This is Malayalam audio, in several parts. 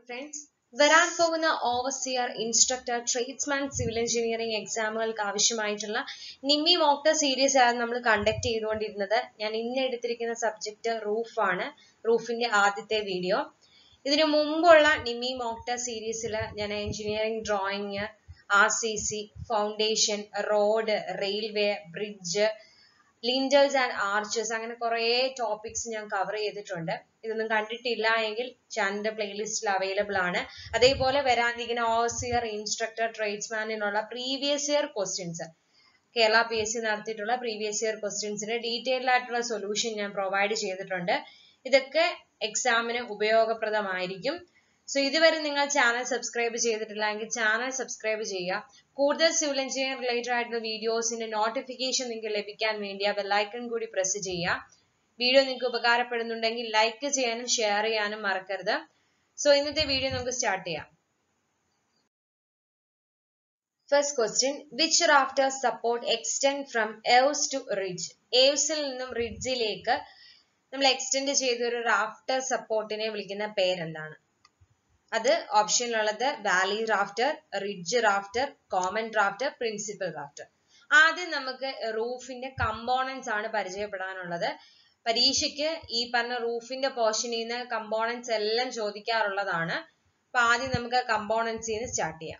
ഫ്രണ്ട്സ് വരാൻ പോകുന്ന overseer instructor tradesman civil engineering എക്സാമുകൾക്ക് ആവശ്യമായിട്ടുള്ള നിമ്മി മോക്ടർ സീരീസ് ആണ് നമ്മൾ കണ്ടക്ട് ചെയ്തുകൊണ്ടിരുന്നത് ഞാൻ ഇന്ന് എടുത്തിരിക്കുന്ന സബ്ജക്ട് റൂഫാണ് റൂഫിന്റെ ആദ്യത്തെ വീഡിയോ ഇതിനു മുമ്പുള്ള നിമ്മി മോക്ടർ സീരീസിൽ ഞാൻ engineering drawing R C C foundation road railway bridge lintels and arches അങ്ങനെ കുറേ ടോപ്പിക്സ് ഞാൻ കവർ ചെയ്തിട്ടുണ്ട് ഇതൊന്നും കണ്ടിട്ടില്ല എങ്കിൽ ചാനലിന്റെ പ്ലേലിസ്റ്റിൽ അവൈലബിൾ ആണ് അതേപോലെ വരാനിരിക്കുന്ന ഓസിയർ ഇൻസ്ട്രക്ടർ ട്രേഡ്സ്മാനിനുള്ള previous year questions Kerala P S C നടത്തിയിട്ടുള്ള പ്രീവിയസ് ഇയർ ക്വസ്റ്റ്യൻസിന് ഡീറ്റെയിൽഡ് ആയിട്ടുള്ള സൊല്യൂഷൻ ഞാൻ പ്രൊവൈഡ് ചെയ്തിട്ടുണ്ട് ഇതൊക്കെ എക്സാമിന് ഉപയോഗപ്രദമായിരിക്കും സോ ഇതുവരെ നിങ്ങൾ ചാനൽ സബ്സ്ക്രൈബ് ചെയ്തിട്ടില്ല എങ്കിൽ ചാനൽ സബ്സ്ക്രൈബ് ചെയ്യുക കൂടുതൽ സിവിൽ എഞ്ചിനീയർ റിലേറ്റഡ് ആയിട്ടുള്ള വീഡിയോസിന്റെ നോട്ടിഫിക്കേഷൻ നിങ്ങൾക്ക് ലഭിക്കാൻ വേണ്ടി ആ ബെല്ലൈക്കൺ കൂടി പ്രസ് ചെയ്യുക വീഡിയോ നിങ്ങൾക്ക് ഉപകാരപ്പെടുന്നുണ്ടെങ്കിൽ ലൈക്ക് ചെയ്യാനും ഷെയർ ചെയ്യാനും മറക്കരുത് സോ ഇന്നത്തെ വീഡിയോ നമുക്ക് സ്റ്റാർട്ട് ചെയ്യാം first question which rafter support extend from eaves to ridge എവ്സിൽ നിന്നും റിഡ്ജിലേക്ക് നമ്മൾ എക്സ്റ്റെൻഡ് ചെയ്ത ഒരു റാഫ്റ്റർ സപ്പോർട്ടിനെ വിളിക്കുന്ന പേരെന്താണ് അത് ഓപ്ഷനിലുള്ളത് valley rafter ridge rafter common rafter principal rafter ആദ്യം നമുക്ക് റൂഫിന്റെ കമ്പോണൻസ് ആണ് പരിചയപ്പെടാനുള്ളത് പരീക്ഷയ്ക്ക് ഈ പറഞ്ഞ റൂഫിന്റെ പോർഷനിൽ നിന്ന് കമ്പോണൻസ് എല്ലാം ചോദിക്കാറുള്ളതാണ് അപ്പൊ ആദ്യം നമുക്ക് കമ്പോണൻസിൽ നിന്ന് സ്റ്റാർട്ട് ചെയ്യാം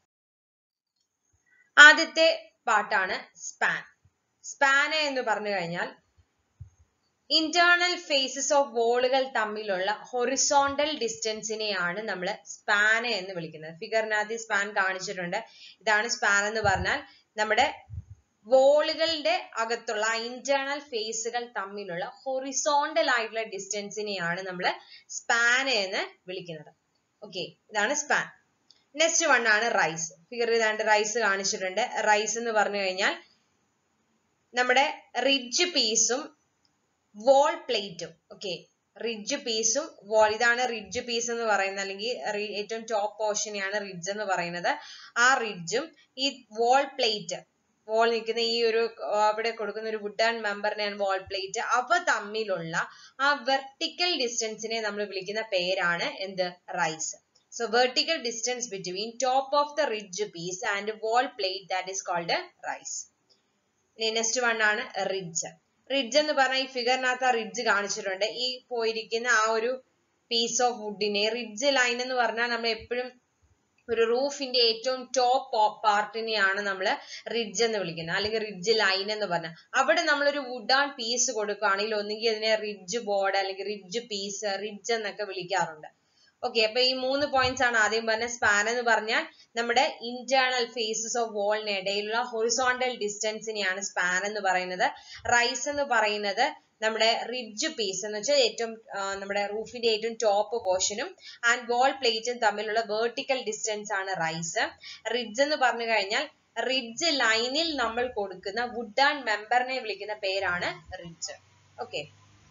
ആദ്യത്തെ പാട്ടാണ് സ്പാൻ സ്പാന് എന്ന് പറഞ്ഞു കഴിഞ്ഞാൽ ഇന്റേണൽ ഫേസസ് ഓഫ് വോളുകൾ തമ്മിലുള്ള ഹൊറിസോണ്ടൽ ഡിസ്റ്റൻസിനെയാണ് നമ്മൾ സ്പാൻ എന്ന് വിളിക്കുന്നത് ഫിഗറിനകത്ത് സ്പാൻ കാണിച്ചിട്ടുണ്ട് ഇതാണ് സ്പാൻ എന്ന് പറഞ്ഞാൽ നമ്മുടെ വോളുകളുടെ അകത്തുള്ള ഇന്റേണൽ ഫേസുകൾ തമ്മിലുള്ള ഹൊറിസോണ്ടൽ ആയിട്ടുള്ള ഡിസ്റ്റൻസിനെയാണ് നമ്മൾ സ്പാൻ എന്ന് വിളിക്കുന്നത് ഓക്കെ ഇതാണ് സ്പാൻ നെക്സ്റ്റ് വൺ ആണ് റൈസ് ഫിഗർ ഇതാണ്ട് റൈസ് കാണിച്ചിട്ടുണ്ട് റൈസ് എന്ന് പറഞ്ഞു കഴിഞ്ഞാൽ നമ്മുടെ റിഡ്ജ് പീസും വോൾ പ്ലേറ്റും ഓക്കെ റിഡ്ജ് പീസും വോൾ ഇതാണ് റിഡ്ജ് പീസ് എന്ന് പറയുന്നത് അല്ലെങ്കിൽ ഏറ്റവും ടോപ്പ് പോർഷനെയാണ് റിഡ്ജ് എന്ന് പറയുന്നത് ആ റിഡ്ജും ഈ വോൾ പ്ലേറ്റ് വോൾ നിൽക്കുന്ന ഈ ഒരു അവിടെ കൊടുക്കുന്ന ഒരു വുഡ് ആൻഡ് മെമ്പറിനെയാണ് വോൾ പ്ലേറ്റ് അവ തമ്മിലുള്ള ആ വെർട്ടിക്കൽ ഡിസ്റ്റൻസിനെ നമ്മൾ വിളിക്കുന്ന പേരാണ് എന്ത് rise so vertical distance between top of the ridge piece and wall plate that is called rise next one ആണ് റിഡ്ജ് റിഡ്ജ് എന്ന് പറഞ്ഞാൽ ഈ ഫിഗറിനകത്ത് ആ റിഡ്ജ് കാണിച്ചിട്ടുണ്ട് ഈ പോയിരിക്കുന്ന ആ ഒരു പീസ് ഓഫ് വുഡിനെ റിഡ്ജ് ലൈൻ എന്ന് പറഞ്ഞാൽ നമ്മൾ എപ്പോഴും ഒരു റൂഫിന്റെ ഏറ്റവും ടോപ്പ് പാർട്ടിനെയാണ് നമ്മൾ റിഡ്ജ് എന്ന് വിളിക്കുന്നത് അല്ലെങ്കിൽ റിഡ്ജ് ലൈൻ എന്ന് പറഞ്ഞാൽ അവിടെ നമ്മളൊരു വുഡ് ആൻഡ് പീസ് കൊടുക്കുകയാണെങ്കിൽ ഒന്നുകിൽ അതിനെ റിഡ്ജ് ബോർഡ് അല്ലെങ്കിൽ റിഡ്ജ് പീസ് റിഡ്ജ് എന്നൊക്കെ വിളിക്കാറുണ്ട് ഓക്കെ അപ്പൊ ഈ മൂന്ന് പോയിന്റ്സ് ആണ് ആദ്യം പറഞ്ഞ സ്പാൻ എന്ന് പറഞ്ഞാൽ നമ്മുടെ ഇന്റേണൽ ഫേസസ് ഓഫ് വോളിന് ഇടയിലുള്ള ഹൊറിസോണ്ടൽ ഡിസ്റ്റൻസിനെയാണ് സ്പാൻ എന്ന് പറയുന്നത് റൈസ് എന്ന് പറയുന്നത് നമ്മുടെ റിഡ്ജ് പീസ് എന്ന് വെച്ചാൽ ഏറ്റവും നമ്മുടെ റൂഫിന്റെ ഏറ്റവും ടോപ്പ് പോർഷനും ആൻഡ് വോൾ പ്ലേറ്റും തമ്മിലുള്ള വേർട്ടിക്കൽ ഡിസ്റ്റൻസ് ആണ് റൈസ് റിഡ്ജ് എന്ന് പറഞ്ഞു കഴിഞ്ഞാൽ റിഡ്ജ് ലൈനിൽ നമ്മൾ കൊടുക്കുന്ന വുഡ് ആൻഡ് മെമ്പറിനെ വിളിക്കുന്ന പേരാണ് റിഡ്ജ് ഓക്കെ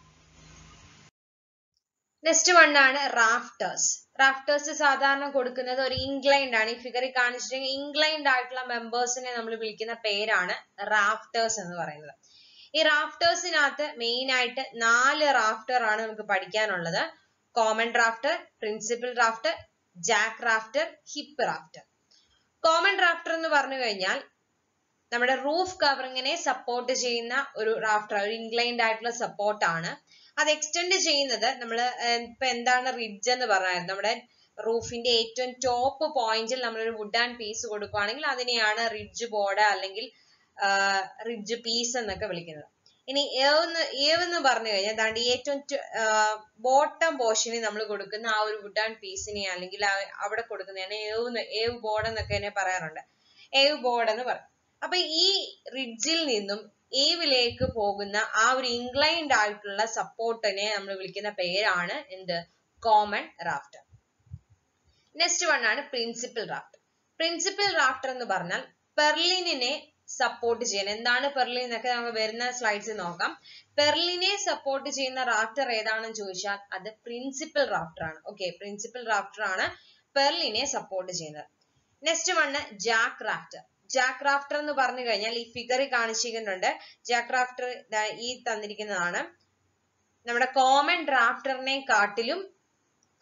നെക്സ്റ്റ് വൺ ആണ് റാഫ്റ്റേഴ്സ് റാഫ്റ്റേഴ്സ് സാധാരണ കൊടുക്കുന്നത് ഒരു ഇൻക്ലൈൻഡ് ആണ് ഈ ഫിഗറിൽ കാണിച്ചിട്ടുണ്ടെങ്കിൽ ഇൻക്ലൈൻഡ് ആയിട്ടുള്ള മെമ്പേഴ്സിനെ നമ്മൾ വിളിക്കുന്ന പേരാണ് റാഫ്റ്റേഴ്സ് എന്ന് പറയുന്നത് ഈ റാഫ്റ്റേഴ്സിനകത്ത് മെയിൻ ആയിട്ട് നാല് റാഫ്റ്റർ ആണ് നമുക്ക് പഠിക്കാനുള്ളത് common rafter principal rafter jack rafter hip rafter common rafter എന്ന് പറഞ്ഞു കഴിഞ്ഞാൽ നമ്മുടെ റൂഫ് കവറിങ്ങിനെ സപ്പോർട്ട് ചെയ്യുന്ന ഒരു റാഫ്റ്റർ ഒരു ഇൻക്ലൈൻഡ് ആയിട്ടുള്ള സപ്പോർട്ട് ആണ് അത് എക്സ്റ്റെൻഡ് ചെയ്യുന്നത് നമ്മൾ ഇപ്പൊ എന്താണ് റിഡ്ജ് എന്ന് പറഞ്ഞായിരുന്നു നമ്മുടെ റൂഫിന്റെ ഏറ്റവും ടോപ്പ് പോയിന്റിൽ നമ്മളൊരു വുഡ് ആൻഡ് പീസ് കൊടുക്കുകയാണെങ്കിൽ അതിനെയാണ് റിഡ്ജ് ബോർഡ് അല്ലെങ്കിൽ റിഡ്ജ് പീസ് എന്നൊക്കെ വിളിക്കുന്നത് ഇനി ഏവെന്ന് ഏവെന്ന് പറഞ്ഞു കഴിഞ്ഞാൽ ദാണ്ട് ഏറ്റവും ബോട്ടം പോർഷനിൽ നമ്മൾ കൊടുക്കുന്ന ആ ഒരു വുഡ് ആൻഡ് പീസിനെ അല്ലെങ്കിൽ അവിടെ കൊടുക്കുന്നതാണ് ഏവ് ഏവ് ബോർഡ് എന്നൊക്കെ എന്നെ പറയാറുണ്ട് ഏവ് ബോർഡ് എന്ന് പറയും അപ്പൊ ഈ റിഡ്ജിൽ നിന്നും ഏവിലേക്ക് പോകുന്ന ആ ഒരു ഇൻക്ലൈൻഡ് ആയിട്ടുള്ള സപ്പോർട്ടിനെ നമ്മൾ വിളിക്കുന്ന പേരാണ് എന്ത് കോമൺ റാഫ്റ്റർ നെക്സ്റ്റ് വൺ ആണ് പ്രിൻസിപ്പൽ റാഫ്റ്റർ പ്രിൻസിപ്പൽ റാഫ്റ്റർ എന്ന് പറഞ്ഞാൽ പെർലിനെ സപ്പോർട്ട് ചെയ്യാൻ എന്താണ് പെർലിൻ എന്നൊക്കെ നമുക്ക് വരുന്ന സ്ലൈഡ്സിൽ നോക്കാം പെർലിനെ സപ്പോർട്ട് ചെയ്യുന്ന റാഫ്റ്റർ ഏതാണെന്ന് ചോദിച്ചാൽ അത് പ്രിൻസിപ്പൽ റാഫ്റ്റർ ആണ് ഓക്കെ പ്രിൻസിപ്പൽ റാഫ്റ്റർ ആണ് പെർലിനെ സപ്പോർട്ട് ചെയ്യുന്നത് next one jack rafter jack rafter എന്ന് പറഞ്ഞു കഴിഞ്ഞാൽ ഈ ഫിഗറിൽ കാണിച്ചിരിക്കുന്നുണ്ട് ജാക്ക് റാഫ്റ്റർ ഈ തന്നിരിക്കുന്നതാണ് നമ്മുടെ കോമൺ റാഫ്റ്ററിനെ കാട്ടിലും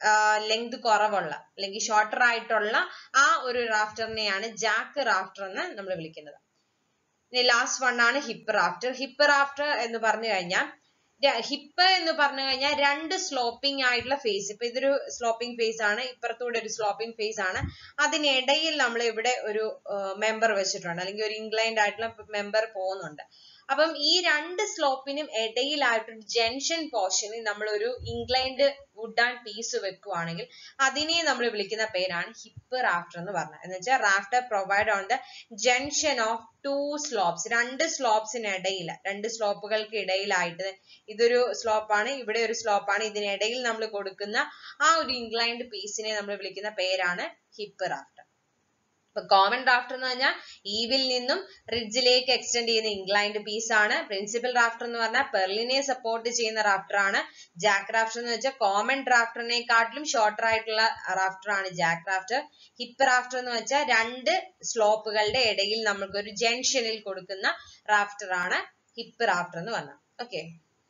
ലെങ്ത് കുറവുള്ള അല്ലെങ്കിൽ ഷോർട്ടർ ആയിട്ടുള്ള ആ ഒരു റാഫ്റ്ററിനെയാണ് ജാക്ക് റാഫ്റ്റർ എന്ന് നമ്മൾ വിളിക്കുന്നത് ഇനി ലാസ്റ്റ് വൺ ആണ് ഹിപ്പ് റാഫ്റ്റർ ഹിപ്പ് റാഫ്റ്റർ എന്ന് പറഞ്ഞു കഴിഞ്ഞാൽ ഹിപ്പ് എന്ന് പറഞ്ഞു കഴിഞ്ഞാൽ രണ്ട് സ്ലോപ്പിംഗ് ആയിട്ടുള്ള ഫേസ് ഇപ്പൊ ഇതൊരു സ്ലോപ്പിംഗ് ഫേസ് ആണ് ഇപ്പുറത്തൂടെ ഒരു സ്ലോപ്പിംഗ് ഫേസ് ആണ് അതിനിടയിൽ നമ്മൾ ഇവിടെ ഒരു മെമ്പർ വെച്ചിട്ടുണ്ട് അല്ലെങ്കിൽ ഒരു ഇൻക്ലൈൻഡ് ആയിട്ടുള്ള മെമ്പർ പോകുന്നുണ്ട് അപ്പം ഈ രണ്ട് സ്ലോപ്പിനും ഇടയിലായിട്ട് ജംഗ്ഷൻ പോർഷനിൽ നമ്മൾ ഒരു ഇൻക്ലൈൻഡ് വുഡ് ആൻഡ് പീസ് വെക്കുവാണെങ്കിൽ അതിനെ നമ്മൾ വിളിക്കുന്ന പേരാണ് ഹിപ്പ് റാഫ്റ്റർ എന്ന് പറഞ്ഞത് എന്ന് വെച്ചാൽ rafter provide on the junction of two slopes രണ്ട് സ്ലോപ്സിനിടയിൽ രണ്ട് സ്ലോപ്പുകൾക്ക് ഇടയിലായിട്ട് ഇതൊരു സ്ലോപ്പാണ് ഇവിടെ ഒരു സ്ലോപ്പാണ് ഇതിനിടയിൽ നമ്മൾ കൊടുക്കുന്ന ആ ഒരു ഇൻക്ലൈൻഡ് പീസിനെ നമ്മൾ വിളിക്കുന്ന പേരാണ് ഹിപ്പ് റാഫ്റ്റർ ഇപ്പൊ കോമൺ റാഫ്റ്റർ എന്ന് പറഞ്ഞാൽ ഈവിൽ നിന്നും റിഡ്ജിലേക്ക് എക്സ്റ്റെൻഡ് ചെയ്യുന്ന ഇൻക്ലൈൻഡ് പീസ് ആണ് പ്രിൻസിപ്പൽ റാഫ്റ്റർ എന്ന് പറഞ്ഞാൽ പെർലിനെ സപ്പോർട്ട് ചെയ്യുന്ന റാഫ്റ്റർ ആണ് ജാക്ക് റാഫ്റ്റർ എന്ന് വെച്ചാൽ കോമൺ റാഫ്റ്ററിനെക്കാട്ടിലും ഷോർട്ടർ ആയിട്ടുള്ള റാഫ്റ്റർ ആണ് ജാക്ക് റാഫ്റ്റർ ഹിപ്പ് റാഫ്റ്റർ എന്ന് വെച്ചാൽ രണ്ട് സ്ലോപ്പുകളുടെ ഇടയിൽ നമുക്ക് ഒരു ജംഗ്ഷനിൽ കൊടുക്കുന്ന റാഫ്റ്റർ ആണ് ഹിപ്പ് റാഫ്റ്റർ എന്ന് പറഞ്ഞാൽ ഓക്കെ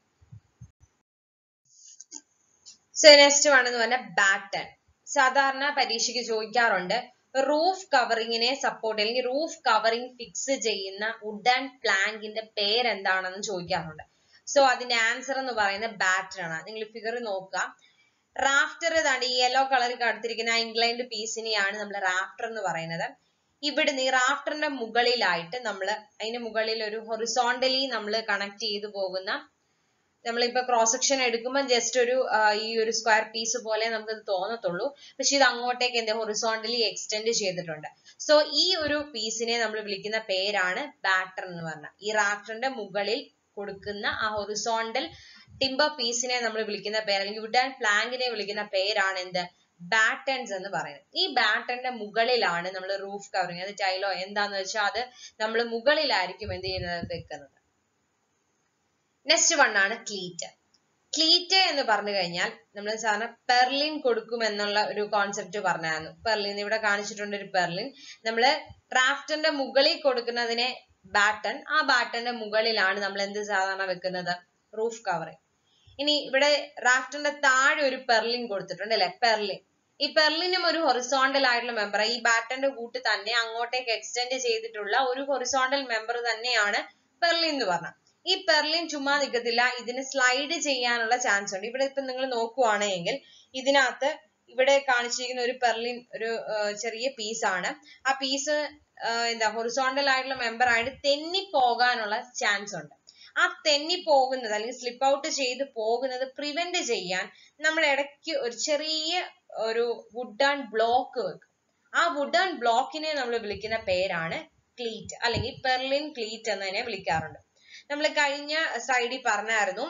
സോ നെക്സ്റ്റ് വൺ എന്ന് പറഞ്ഞാൽ ബാറ്റൺ സാധാരണ പരീക്ഷയ്ക്ക് ചോദിക്കാറുണ്ട് റൂഫ് കവറിങ്ങിനെ സപ്പോർട്ട് അല്ലെങ്കിൽ റൂഫ് കവറിങ് ഫിക്സ് ചെയ്യുന്ന വുഡ് ആൻഡ് പ്ലാങ്കിന്റെ പേരെന്താണെന്ന് ചോദിക്കാറുണ്ട് സോ അതിന്റെ ആൻസർ എന്ന് പറയുന്നത് ബാറ്റൺ ആണ് നിങ്ങൾ ഫിഗർ നോക്കുക റാഫ്റ്റർ ഇതാണ് ഈ യെല്ലോ കളറിൽ കടത്തിരിക്കുന്ന ഇൻക്ലൈൻഡ് പീസിനെയാണ് നമ്മൾ റാഫ്റ്റർ എന്ന് പറയുന്നത് ഇവിടുന്ന് ഈ റാഫ്റ്ററിന്റെ മുകളിലായിട്ട് നമ്മൾ അതിന് മുകളിൽ ഒരു ഹൊറിസോണ്ടലി നമ്മൾ കണക്ട് ചെയ്തു പോകുന്ന നമ്മളിപ്പോ ക്രോസ് സെക്ഷൻ എടുക്കുമ്പോൾ ജസ്റ്റ് ഒരു ഈ ഒരു സ്ക്വയർ പീസ് പോലെ നമുക്ക് തോന്നത്തുള്ളൂ പക്ഷെ ഇത് അങ്ങോട്ടേക്ക് എന്താ ഹൊറിസോണ്ടലി എക്സ്റ്റെൻഡ് ചെയ്തിട്ടുണ്ട് സോ ഈ ഒരു പീസിനെ നമ്മൾ വിളിക്കുന്ന പേരാണ് ബാറ്റർ എന്ന് പറഞ്ഞ ഈ റാഫ്റ്ററിന്റെ മുകളിൽ കൊടുക്കുന്ന ആ ഹൊറിസോണ്ടൽ ടിമ്പർ പീസിനെ നമ്മൾ വിളിക്കുന്ന പേര് അല്ലെങ്കിൽ വുഡ് ആൻഡ് പ്ലാങ്കിനെ വിളിക്കുന്ന പേരാണ് എന്ത് ബാറ്റൺസ് എന്ന് പറയുന്നത് ഈ ബാറ്റന്റെ മുകളിലാണ് നമ്മൾ റൂഫ് കവറിങ് അത് ടൈലോ എന്താന്ന് വെച്ചാൽ അത് നമ്മൾ മുകളിലായിരിക്കും എന്ത് ചെയ്യുന്നത് വെക്കുന്നത് നെക്സ്റ്റ് വൺ ആണ് ക്ലീറ്റ് ക്ലീറ്റ് എന്ന് പറഞ്ഞു കഴിഞ്ഞാൽ നമ്മൾ സാധാരണ പെർലിൻ കൊടുക്കും എന്നുള്ള ഒരു കോൺസെപ്റ്റ് പറഞ്ഞായിരുന്നു പെർലിൻ ഇവിടെ കാണിച്ചിട്ടുണ്ട് ഒരു പെർലിൻ നമ്മൾ റാഫ്റ്ററിന്റെ മുകളിൽ കൊടുക്കുന്നതിനെ ബാട്ടൺ ആ ബാട്ടന്റെ മുകളിലാണ് നമ്മൾ എന്ത് സാധാരണ വെക്കുന്നത് റൂഫ് കവറിങ് ഇനി ഇവിടെ റാഫ്റ്ററിന്റെ താഴെ ഒരു പെർലിൻ കൊടുത്തിട്ടുണ്ട് അല്ലെ പെർലിൻ ഈ പെർലിനും ഒരു ഹൊറിസോണ്ടൽ ആയിട്ടുള്ള മെമ്പർ ഈ ബാറ്റന്റെ കൂട്ട് തന്നെ അങ്ങോട്ടേക്ക് എക്സ്റ്റെൻഡ് ചെയ്തിട്ടുള്ള ഒരു ഹൊറിസോണ്ടൽ മെമ്പർ തന്നെയാണ് പെർലിൻ എന്ന് പറഞ്ഞത് ഈ പെർലിൻ ചുമ്മാ നിൽക്കത്തില്ല ഇതിന് സ്ലൈഡ് ചെയ്യാനുള്ള ചാൻസ് ഉണ്ട് ഇവിടെ ഇപ്പൊ നിങ്ങൾ നോക്കുവാണെങ്കിൽ ഇതിനകത്ത് ഇവിടെ കാണിച്ചിരിക്കുന്ന ഒരു പെർലിൻ ഒരു ചെറിയ പീസ് ആണ് ആ പീസ് എന്താ ഹൊറിസോണ്ടൽ ആയിട്ടുള്ള മെമ്പർ ആയിട്ട് തെന്നി പോകാനുള്ള ചാൻസ് ഉണ്ട് ആ തെന്നി പോകുന്നത് അല്ലെങ്കിൽ സ്ലിപ്പ് ഔട്ട് ചെയ്ത് പോകുന്നത് പ്രിവെന്റ് ചെയ്യാൻ നമ്മൾ ഇടയ്ക്ക് ഒരു ചെറിയ ഒരു വുഡ് ആൻഡ് ബ്ലോക്ക് വെക്കും ആ വുഡ് ആൻഡ് ബ്ലോക്കിനെ നമ്മൾ വിളിക്കുന്ന പേരാണ് ക്ലീറ്റ് അല്ലെങ്കിൽ പെർലിൻ ക്ലീറ്റ് എന്നതിനെ വിളിക്കാറുണ്ട് നമ്മൾ കഴിഞ്ഞ സൈഡിൽ പറഞ്ഞായിരുന്നു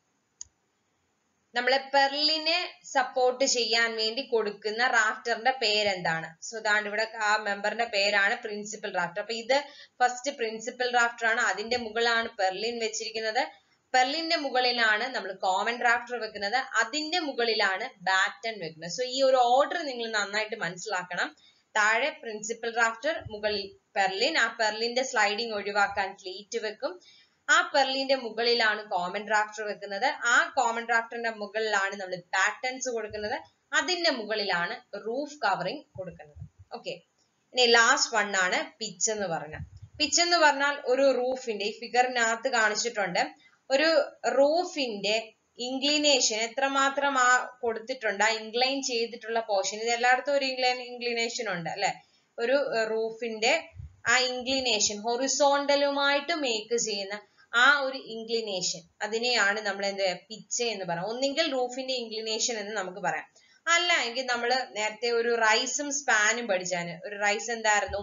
നമ്മൾ പെർലിനെ സപ്പോർട്ട് ചെയ്യാൻ വേണ്ടി കൊടുക്കുന്ന റാഫ്റ്ററിന്റെ പേരെന്താണ് സോ ഇതാണ്ട് ഇവിടെ ആ മെമ്പറിന്റെ പേരാണ് പ്രിൻസിപ്പൽ റാഫ്റ്റർ അപ്പൊ ഇത് ഫസ്റ്റ് പ്രിൻസിപ്പൽ റാഫ്റ്റർ ആണ് അതിന്റെ മുകളിലാണ് പെർലിൻ വെച്ചിരിക്കുന്നത് പെർലിന്റെ മുകളിലാണ് നമ്മൾ കോമൺ റാഫ്റ്റർ വെക്കുന്നത് അതിന്റെ മുകളിലാണ് ബാറ്റൺ വെക്കുന്നത് സോ ഈ ഒരു ഓർഡർ നിങ്ങൾ നന്നായിട്ട് മനസ്സിലാക്കണം താഴെ പ്രിൻസിപ്പൽ റാഫ്റ്റർ മുകളിൽ പെർലിൻ ആ പെർലിന്റെ സ്ലൈഡിങ് ഒഴിവാക്കാൻ ക്ലീറ്റ് വെക്കും ആ പെർലിന്റെ മുകളിലാണ് കോമൺ റാഫ്റ്റർ വെക്കുന്നത് ആ കോമൺ റാഫ്റ്ററിന്റെ മുകളിലാണ് നമ്മൾ പാറ്റേൺസ് കൊടുക്കുന്നത് അതിന്റെ മുകളിലാണ് റൂഫ് കവറിങ് കൊടുക്കുന്നത് ഓക്കെ ഇനി ലാസ്റ്റ് വൺ ആണ് പിച്ച് എന്ന് പറഞ്ഞ പിച്ച് എന്ന് പറഞ്ഞാൽ ഒരു റൂഫിന്റെ ഈ ഫിഗറിനകത്ത് കാണിച്ചിട്ടുണ്ട് ഒരു റൂഫിന്റെ ഇൻക്ലിനേഷൻ എത്രമാത്രം ആ കൊടുത്തിട്ടുണ്ട് ആ ഇൻക്ലൈൻ ചെയ്തിട്ടുള്ള പോർഷൻ ഇത് എല്ലായിടത്തും ഒരു ഇൻക്ലൈൻ ഇൻക്ലിനേഷൻ ഉണ്ട് അല്ലെ ഒരു റൂഫിന്റെ ആ ഇൻക്ലിനേഷൻ ഹൊറിസോണ്ടലുമായിട്ട് മേക്ക് ചെയ്യുന്ന ആ ഒരു ഇൻക്ലിനേഷൻ അതിനെയാണ് നമ്മൾ എന്ത് പിച്ച് എന്ന് പറയാം ഒന്നെങ്കിൽ റൂഫിന്റെ ഇൻക്ലിനേഷൻ എന്ന് നമുക്ക് പറയാം അല്ല എങ്കിൽ നമ്മൾ നേരത്തെ ഒരു റൈസും സ്പാനും പഠിച്ചാണ് ഒരു റൈസ് എന്തായിരുന്നു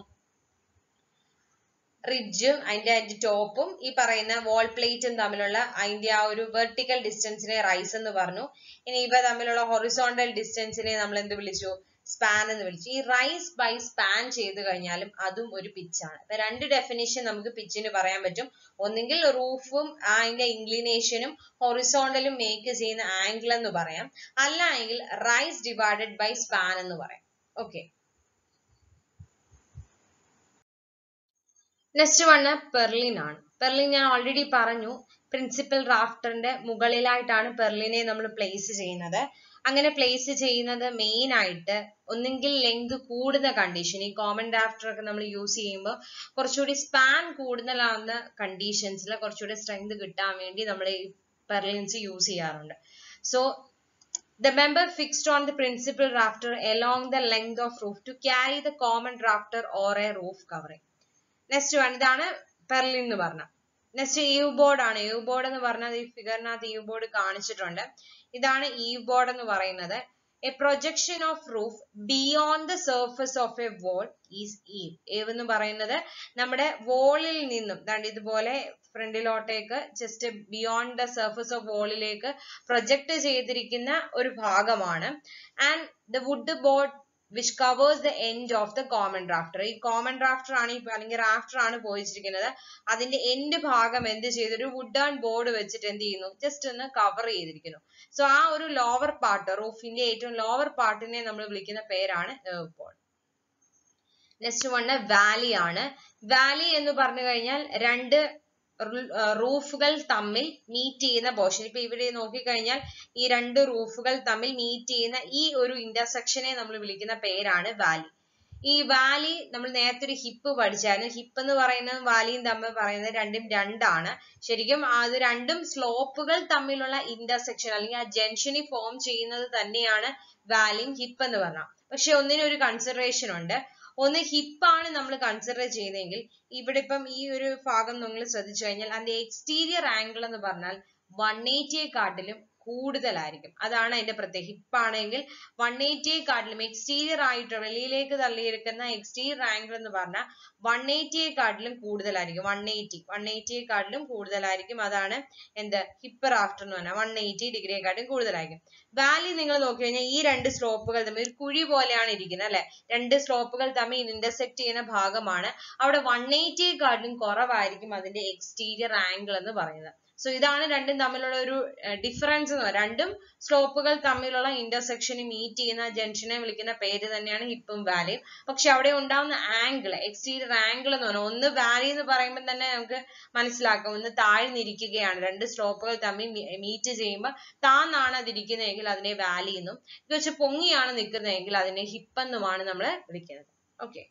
റിഡ്ജും അതിന്റെ അതിന്റെ ടോപ്പും ഈ പറയുന്ന വാൾ പ്ലേറ്റും തമ്മിലുള്ള അതിന്റെ ആ ഒരു വെർട്ടിക്കൽ ഡിസ്റ്റൻസിനെ റൈസ് എന്ന് പറഞ്ഞു ഇനി ഇവ തമ്മിലുള്ള ഹൊറിസോണ്ടൽ ഡിസ്റ്റൻസിനെ നമ്മൾ എന്ത് വിളിച്ചു സ്പാൻ എന്ന് വിളിച്ചു ഈ റൈസ് ബൈ സ്പാൻ ചെയ്ത് കഴിഞ്ഞാലും അതും ഒരു പിച്ചാണ് അപ്പൊ രണ്ട് ഡെഫിനിഷൻ നമുക്ക് പിച്ചിന് പറയാൻ പറ്റും ഒന്നെങ്കിൽ റൂഫും അതിന്റെ ഇൻക്ലിനേഷനും ഹൊറിസോണ്ടലും മേക്ക് ചെയ്യുന്ന ആംഗിൾ എന്ന് പറയാം അല്ല എങ്കിൽ റൈസ് ഡിവൈഡഡ് ബൈ സ്പാൻ എന്ന് പറയാം ഓക്കെ നെക്സ്റ്റ് വണ് പെർലിൻ ആണ് പെർലിൻ ഞാൻ ഓൾറെഡി പറഞ്ഞു പ്രിൻസിപ്പൽ റാഫ്റ്ററിന്റെ മുകളിലായിട്ടാണ് പെർലിനെ നമ്മൾ പ്ലേസ് ചെയ്യുന്നത് അങ്ങനെ പ്ലേസ് ചെയ്യുന്നത് മെയിൻ ആയിട്ട് ഒന്നെങ്കിൽ ലെങ്ത് കൂടുന്ന കണ്ടീഷൻ ഈ കോമൺ ഡ്രാഫ്റ്റർ ഒക്കെ നമ്മൾ യൂസ് ചെയ്യുമ്പോൾ കുറച്ചുകൂടി സ്പാൻ കൂടുതലാവുന്ന കണ്ടീഷൻസിൽ കുറച്ചുകൂടി സ്ട്രെങ്ത് കിട്ടാൻ വേണ്ടി നമ്മൾ ഈ പെർലിൻസ് യൂസ് ചെയ്യാറുണ്ട് so The member fixed on the principal rafter along the length of roof to carry the common rafter or a roof covering. Next one ഇതാണ് പെർലിൻ എന്ന് പറഞ്ഞ നെക്സ്റ്റ് ഈവ് ബോർഡ് ആണ് ഈവ് ബോർഡ് എന്ന് പറഞ്ഞത് ഈ ഫിഗറിനകത്ത് ഈവ് ബോർഡ് കാണിച്ചിട്ടുണ്ട് ഇതാണ് ഈവ് ബോർഡ് എന്ന് പറയുന്നത് a projection of roof beyond the surface of a wall is eave eave എന്ന് പറയുന്നത് നമ്മുടെ വോളിൽ നിന്നും ദാണ്ട് ഇതുപോലെ ഫ്രണ്ടിലോട്ടേക്ക് just beyond the surface of വോളിലേക്ക് പ്രൊജക്ട് ചെയ്തിരിക്കുന്ന ഒരു ഭാഗമാണ് and the wood board which covers the end of the common rafter ഈ കോമൺ റാഫ്റ്റർ ആണ് ഈ അല്ലെങ്കിൽ റാഫ്റ്റർ ആണ് പോയിരിക്കുന്നത് അതിന്റെ എൻഡ് ഭാഗം എന്ത് ചെയ്തു ഒരു വുഡ് ആൻഡ് ബോർഡ് വെച്ചിട്ട് എന്ത് ചെയ്യുന്നു ജസ്റ്റ് ഒന്ന് കവർ ചെയ്തിരിക്കുന്നു സോ ആ ഒരു ലോവർ പാർട്ട് റൂഫിന്റെ ഏറ്റവും ലോവർ പാർട്ടിനെ നമ്മൾ വിളിക്കുന്ന പേരാണ് ബോർഡ് നെക്സ്റ്റ് വണ് വാലി ആണ് വാലി എന്ന് പറഞ്ഞു കഴിഞ്ഞാൽ രണ്ട് റൂഫുകൾ തമ്മിൽ മീറ്റ് ചെയ്യുന്ന പോർഷൻ ഇപ്പൊ ഇവിടെ നോക്കിക്കഴിഞ്ഞാൽ ഈ രണ്ട് റൂഫുകൾ തമ്മിൽ മീറ്റ് ചെയ്യുന്ന ഈ ഒരു ഇന്റർസെക്ഷനെ നമ്മൾ വിളിക്കുന്ന പേരാണ് വാലി ഈ വാലി നമ്മൾ നേരത്തെ ഒരു ഹിപ്പ് പഠിച്ചായിരുന്നു ഹിപ്പ് എന്ന് പറയുന്നതും വാലിയും തമ്മിൽ പറയുന്നത് രണ്ടും രണ്ടാണ് ശരിക്കും അത് രണ്ടും സ്ലോപ്പുകൾ തമ്മിലുള്ള ഇന്റർസെക്ഷൻ അല്ലെങ്കിൽ ആ ജംഗ്ഷനിൽ ഫോം ചെയ്യുന്നത് തന്നെയാണ് വാലിയും ഹിപ്പ് എന്ന് പറഞ്ഞാൽ പക്ഷെ ഒന്നിനൊരു കൺസിഡറേഷൻ ഉണ്ട് ഒന്ന് ഹിപ്പാണ് നമ്മൾ കൺസിഡർ ചെയ്യുന്നതെങ്കിൽ ഇവിടെ ഇപ്പം ഈ ഒരു ഭാഗം നിങ്ങൾ ശ്രദ്ധിച്ചു കഴിഞ്ഞാൽ അതിന്റെ എക്സ്റ്റീരിയർ ആംഗിൾ എന്ന് പറഞ്ഞാൽ വൺ എയ്റ്റിയെക്കാട്ടിലും കൂടുതലായിരിക്കും അതാണ് അതിന്റെ പ്രത്യേകത ഹിപ്പ് ആണെങ്കിൽ വൺ എയ്റ്റിയെക്കാട്ടിലും എക്സ്റ്റീരിയർ ആയിട്ട് വെളിയിലേക്ക് തള്ളിയിരിക്കുന്ന എക്സ്റ്റീരിയർ ആംഗിൾ എന്ന് പറഞ്ഞാൽ വൺ എയ്റ്റിയെക്കാട്ടിലും കൂടുതലായിരിക്കും വൺ എയ്റ്റി വൺ എയ്റ്റിയെക്കാട്ടിലും കൂടുതലായിരിക്കും അതാണ് എന്ത് ഹിപ്പ് റാഫ്റ്റർ എന്ന് പറഞ്ഞാൽ വൺ എയ്റ്റി ഡിഗ്രിയെക്കാട്ടും കൂടുതലായിരിക്കും വാലി നിങ്ങൾ നോക്കി കഴിഞ്ഞാൽ ഈ രണ്ട് സ്ലോപ്പുകൾ തമ്മിൽ ഒരു കുഴി പോലെയാണ് ഇരിക്കുന്നത് അല്ലെ രണ്ട് സ്ലോപ്പുകൾ തമ്മിൽ ഇന്റർസെക്ട് ചെയ്യുന്ന ഭാഗമാണ് അവിടെ വൺ എയ്റ്റിയെക്കാട്ടിലും കുറവായിരിക്കും അതിന്റെ എക്സ്റ്റീരിയർ ആംഗിൾ എന്ന് പറയുന്നത് സോ ഇതാണ് രണ്ടും തമ്മിലുള്ള ഒരു ഡിഫറൻസ് എന്ന് പറയുന്നത് രണ്ടും സ്ലോപ്പുകൾ തമ്മിലുള്ള ഇന്റർസെക്ഷനെ മീറ്റ് ചെയ്യുന്ന ജംഗ്ഷനെ വിളിക്കുന്ന പേര് തന്നെയാണ് ഹിപ്പും വാലിയും പക്ഷെ അവിടെ ഉണ്ടാവുന്ന ആംഗിൾ എക്സ്റ്റീരിയർ ആംഗിൾ എന്ന് പറഞ്ഞാൽ ഒന്ന് വാലി എന്ന് പറയുമ്പോൾ തന്നെ നമുക്ക് മനസ്സിലാക്കാം ഒന്ന് താഴ്ന്നിരിക്കുകയാണ് രണ്ട് സ്ലോപ്പുകൾ തമ്മിൽ മീറ്റ് ചെയ്യുമ്പോൾ താന്നാണ് അതിരിക്കുന്നതെങ്കിൽ അതിനെ വാലി എന്നും ഇത് വെച്ച് പൊങ്ങിയാണ് നിൽക്കുന്നതെങ്കിൽ അതിനെ ഹിപ്പ് എന്നുമാണ് നമ്മൾ വിളിക്കുന്നത് okay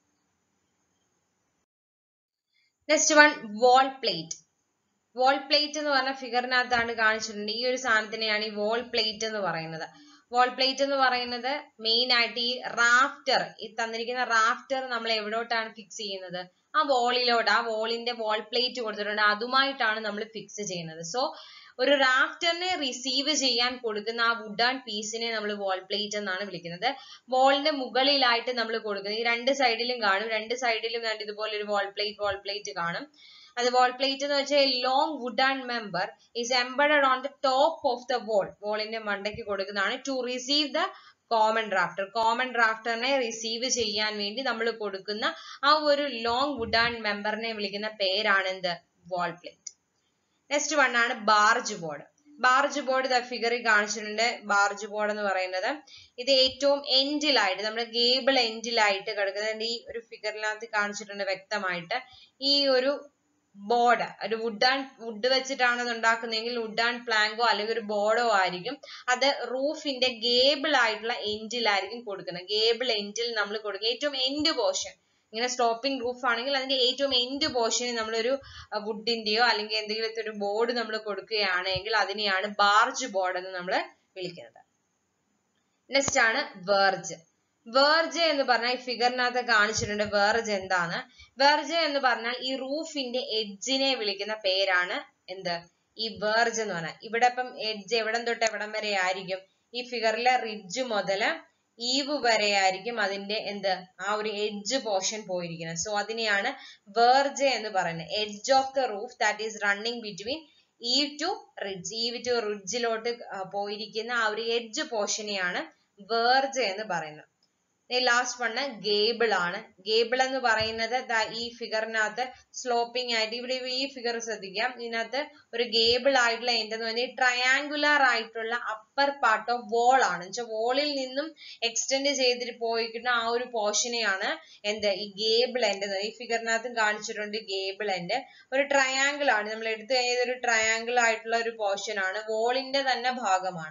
next one wall plate wall plate എന്ന് പറഞ്ഞ ഫിഗറിനകത്താണ് കാണിച്ചിട്ടുണ്ട് ഈ ഒരു സാധനത്തിനെയാണ് ഈ വാൾ പ്ലേറ്റ് എന്ന് പറയുന്നത് വാൾ പ്ലേറ്റ് എന്ന് പറയുന്നത് മെയിൻ ആയിട്ട് ഈ റാഫ്റ്റർ ഈ തന്നിരിക്കുന്ന റാഫ്റ്റർ നമ്മൾ എവിടോട്ടാണ് ഫിക്സ് ചെയ്യുന്നത് ആ വോളിലോട്ട് ആ വോളിന്റെ വാൾ പ്ലേറ്റ് കൊടുത്തിട്ടുണ്ട് അതുമായിട്ടാണ് നമ്മൾ ഫിക്സ് ചെയ്യുന്നത് സോ ഒരു റാഫ്റ്ററിനെ റിസീവ് ചെയ്യാൻ കൊടുക്കുന്ന ആ വുഡ് ആൻഡ് പീസിനെ നമ്മൾ വാൾ പ്ലേറ്റ് എന്നാണ് വിളിക്കുന്നത് വാളിന്റെ മുകളിലായിട്ട് നമ്മൾ കൊടുക്കുന്നത് ഈ രണ്ട് സൈഡിലും കാണും രണ്ട് സൈഡിലും രണ്ട് ഇതുപോലെ ഒരു വാൾ പ്ലേറ്റ് വാൾ പ്ലേറ്റ് കാണും അത് വാൾ പ്ലേറ്റ് എന്ന് വെച്ചാൽ long wood and member is embedded on the top of the wall വോളിന്റെ മണ്ടയ്ക്ക് കൊടുക്കുന്നതാണ് to receive the common rafter common ഡ്രാഫ്റ്ററിനെ റിസീവ് ചെയ്യാൻ വേണ്ടി നമ്മൾ കൊടുക്കുന്ന ആ ഒരു ലോങ് വുഡ് ആൻഡ് മെമ്പറിനെ വിളിക്കുന്ന പേരാണ് എന്ത് വാൾ പ്ലേറ്റ് നെക്സ്റ്റ് വൺ ആണ് barge board barge board the ഫിഗറിൽ കാണിച്ചിട്ടുണ്ട് ബാർജ് ബോർഡ് എന്ന് പറയുന്നത് ഇത് ഏറ്റവും എൻഡിലായിട്ട് നമ്മുടെ ഗേബിൾ എൻഡിലായിട്ട് കിടക്കുന്നത് ഈ ഒരു ഫിഗറിനകത്ത് കാണിച്ചിട്ടുണ്ട് വ്യക്തമായിട്ട് ഈ ഒരു ബോർഡ് ഒരു വുഡ് ആൻഡ് വുഡ് വെച്ചിട്ടാണ് അത് ഉണ്ടാക്കുന്നതെങ്കിൽ വുഡ് ആൻഡ് പ്ലാങ്കോ അല്ലെങ്കിൽ ഒരു ബോർഡോ ആയിരിക്കും അത് റൂഫിന്റെ ഗേബിൾ ആയിട്ടുള്ള എൻഡിലായിരിക്കും കൊടുക്കുന്നത് ഗേബിൾ എൻഡിൽ നമ്മൾ കൊടുക്കുക ഏറ്റവും എൻഡ് പോർഷൻ ഇങ്ങനെ സ്റ്റോപ്പിംഗ് റൂഫ് ആണെങ്കിൽ അതിന്റെ ഏറ്റവും എൻഡ് പോർഷനിൽ നമ്മളൊരു വുഡിന്റെയോ അല്ലെങ്കിൽ എന്തെങ്കിലുമൊക്കെ ഒരു ബോർഡ് നമ്മൾ കൊടുക്കുകയാണെങ്കിൽ അതിനെയാണ് ബാർജ് ബോർഡ് എന്ന് നമ്മൾ വിളിക്കുന്നത് നെക്സ്റ്റ് ആണ് വേർജ് വേർജ് എന്ന് പറഞ്ഞാൽ ഈ ഫിഗറിനകത്ത് കാണിച്ചിട്ടുണ്ട് വേർജ് എന്താണ് വേർജ് എന്ന് പറഞ്ഞാൽ ഈ റൂഫിന്റെ എഡ്ജിനെ വിളിക്കുന്ന പേരാണ് എന്ത് ഈ വേർജ് എന്ന് പറഞ്ഞാൽ ഇവിടെ ഇപ്പം എഡ്ജ് എവിടം തൊട്ട് എവിടം വരെ ആയിരിക്കും ഈ ഫിഗറിലെ റിഡ്ജ് മുതല് ഈവ് വരെ ആയിരിക്കും അതിന്റെ എന്ത് ആ ഒരു എഡ്ജ് പോർഷൻ പോയിരിക്കുന്നത് സോ അതിനെയാണ് വേർജ് എന്ന് പറയുന്നത് edge of the roof that is running between eave to ridge eave to റിഡ്ജിലോട്ട് പോയിരിക്കുന്ന ആ ഒരു എഡ്ജ് പോർഷനെയാണ് വേർജ് എന്ന് പറയുന്നത് ലാസ്റ്റ് വണ് ഗേബിൾ ആണ് ഗേബിൾ എന്ന് പറയുന്നത് ഈ ഫിഗറിനകത്ത് സ്ലോപ്പിംഗ് ആയിട്ട് ഇവിടെ ഈ ഫിഗർ ശ്രദ്ധിക്കാം ഇതിനകത്ത് ഒരു ഗേബിൾ ആയിട്ടുള്ള എന്തെന്ന് പറഞ്ഞാൽ ട്രയാങ്കുലർ ആയിട്ടുള്ള അപ്പർ പാർട്ട് ഓഫ് വോൾ ആണ് വെച്ചാൽ വോളിൽ നിന്നും എക്സ്റ്റെൻഡ് ചെയ്തിട്ട് പോയിരിക്കുന്ന ആ ഒരു പോർഷനെയാണ് എന്ത് ഈ ഗേബിൾ എൻഡ് ഈ ഫിഗറിനകത്തും കാണിച്ചിട്ടുണ്ട് ഗേബിൾ എൻഡ് ഒരു ട്രയാങ്കിൾ ആണ് നമ്മൾ എടുത്തു കഴിഞ്ഞാൽ ഒരു ട്രയാങ്കിൾ ആയിട്ടുള്ള ഒരു പോർഷൻ ആണ് വോളിന്റെ തന്നെ ഭാഗമാണ്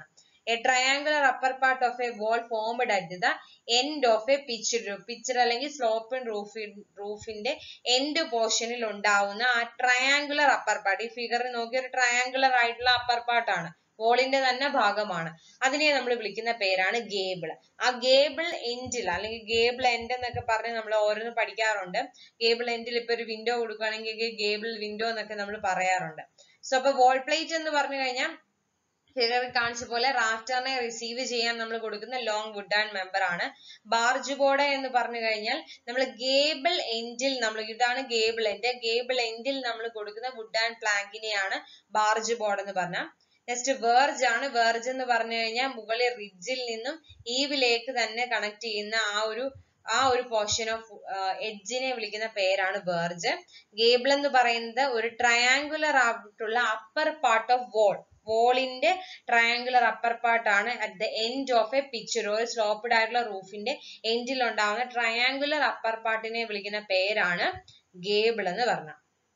a triangular upper part of a wall formed at the end of a pitched pitched അല്ലെങ്കിൽ സ്ലോപ്പൻ റൂഫി റൂഫിന്റെ എൻഡ് പോർഷനിൽ ഉണ്ടാവുന്ന ആ ട്രയാങ്കുലർ അപ്പർ പാർട്ട് ഈ ഫിഗറിൽ നോക്കിയ ഒരു ട്രയാങ്കുലർ ആയിട്ടുള്ള അപ്പർ പാർട്ടാണ് വോളിന്റെ തന്നെ ഭാഗമാണ് അതിനെ നമ്മൾ വിളിക്കുന്ന പേരാണ് ഗേബിൾ ആ ഗേബിൾ എൻഡിൽ അല്ലെങ്കിൽ ഗേബിൾ എൻഡ് എന്നൊക്കെ പറഞ്ഞ് നമ്മൾ ഓരോന്ന് പഠിക്കാറുണ്ട് ഗേബിൾ എൻഡിൽ ഇപ്പൊ ഒരു വിൻഡോ കൊടുക്കുകയാണെങ്കിൽ ഗേബിൾ വിൻഡോ എന്നൊക്കെ നമ്മൾ പറയാറുണ്ട് സോ അപ്പൊ വോൾ പ്ലേറ്റ് എന്ന് പറഞ്ഞു കഴിഞ്ഞാൽ ഫിഗറിൽ കാണിച്ച പോലെ റാഫ്റ്ററിനെ റിസീവ് ചെയ്യാൻ നമ്മൾ കൊടുക്കുന്ന ലോങ് വുഡ് ആൻഡ് മെമ്പർ ആണ് ബാർജ് ബോർഡ് എന്ന് പറഞ്ഞു കഴിഞ്ഞാൽ നമ്മൾ ഗേബിൾ എൻഡിൽ നമ്മൾ ഇതാണ് ഗേബിൾ എൻഡ് ഗേബിൾ എൻഡിൽ നമ്മൾ കൊടുക്കുന്ന വുഡ് ആൻഡ് പ്ലാങ്കിനെയാണ് ബാർജ് ബോർഡ് എന്ന് പറഞ്ഞാൽ നെക്സ്റ്റ് വേർജ് ആണ് വേർജ് എന്ന് പറഞ്ഞു കഴിഞ്ഞാൽ മുകളിൽ റിഡ്ജിൽ നിന്നും ഈവിലേക്ക് തന്നെ കണക്ട് ചെയ്യുന്ന ആ ഒരു ആ ഒരു പോർഷൻ ഓഫ് എഡ്ജിനെ വിളിക്കുന്ന പേരാണ് വേർജ് ഗേബിൾ എന്ന് പറയുന്നത് ഒരു ട്രയാങ്കുലർ ആയിട്ടുള്ള അപ്പർ പാർട്ട് ഓഫ് വോൾ വോളിന്റെ ട്രയാങ്കുലർ അപ്പർ പാർട്ട് ആണ് at the end of a pitched ഒരു സ്ലോപ്ഡ് ആയിട്ടുള്ള റൂഫിന്റെ എൻഡിൽ ഉണ്ടാവുന്ന ട്രയാങ്കുലർ അപ്പർ പാർട്ടിനെ വിളിക്കുന്ന പേരാണ് ഗേബിൾ എന്ന് പറഞ്ഞ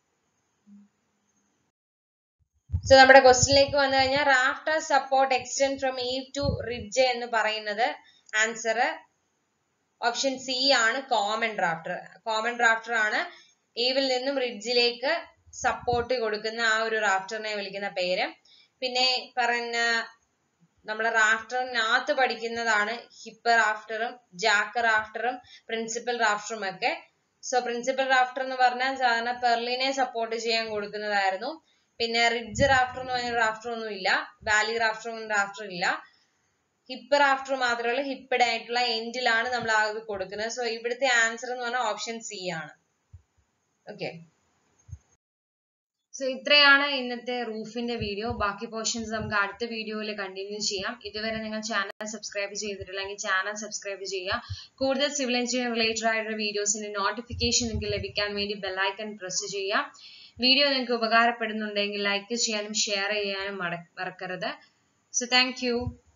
സോ നമ്മുടെ ക്വസ്റ്റിനിലേക്ക് വന്നു കഴിഞ്ഞാൽ rafter support extend from eave to ridge എന്ന് പറയുന്നത് ആൻസർ ഓപ്ഷൻ സി ആണ് കോമൺ ഡ്രാഫ്റ്റർ കോമൺ ഡ്രാഫ്റ്റർ ആണ് ഈവിൽ നിന്നും റിഡ്ജിലേക്ക് സപ്പോർട്ട് കൊടുക്കുന്ന ആ ഒരു റാഫ്റ്ററിനെ വിളിക്കുന്ന പേര് പിന്നെ പറഞ്ഞ നമ്മൾ റാഫ്റ്ററിനകത്ത് പഠിക്കുന്നതാണ് ഹിപ്പ് റാഫ്റ്ററും ജാക്ക് റാഫ്റ്ററും പ്രിൻസിപ്പൽ റാഫ്റ്ററും ഒക്കെ സോ പ്രിൻസിപ്പൽ റാഫ്റ്റർ എന്ന് പറഞ്ഞാൽ സാധാരണ പെർലിനെ സപ്പോർട്ട് ചെയ്യാൻ കൊടുക്കുന്നതായിരുന്നു പിന്നെ റിഡ്ജ് റാഫ്റ്റർ എന്ന് പറഞ്ഞ റാഫ്റ്റർ ഒന്നും ഇല്ല വാലി റാഫ്റ്റർ റാഫ്റ്റർ ഇല്ല ഹിപ്പ് റാഫ്റ്റർ മാത്രമേ ഉള്ളൂ ഹിപ്പഡ് ആയിട്ടുള്ള എൻഡിലാണ് നമ്മൾ ആ ഇത് കൊടുക്കുന്നത് സോ ഇവിടുത്തെ ആൻസർ എന്ന് പറഞ്ഞാൽ ഓപ്ഷൻ സി ആണ് ഓക്കെ സോ ഇത്രയാണ് ഇന്നത്തെ റൂഫിന്റെ വീഡിയോ ബാക്കി പോർഷൻസ് നമുക്ക് അടുത്ത വീഡിയോയിൽ കണ്ടിന്യൂ ചെയ്യാം ഇതുവരെ നിങ്ങൾ ചാനൽ സബ്സ്ക്രൈബ് ചെയ്തിട്ടില്ലെങ്കിൽ ചാനൽ സബ്സ്ക്രൈബ് ചെയ്യുക കൂടുതൽ സിവിൽ എഞ്ചിനീയർ റിലേറ്റഡ് ആയിട്ടുള്ള വീഡിയോസിന്റെ നോട്ടിഫിക്കേഷൻ നിങ്ങൾക്ക് ലഭിക്കാൻ വേണ്ടി ബെല്ലൈക്കൺ പ്രസ് ചെയ്യുക വീഡിയോ നിങ്ങൾക്ക് ഉപകാരപ്പെടുന്നുണ്ടെങ്കിൽ ലൈക്ക് ചെയ്യാനും ഷെയർ ചെയ്യാനും മറക്കരുത് സോ താങ്ക്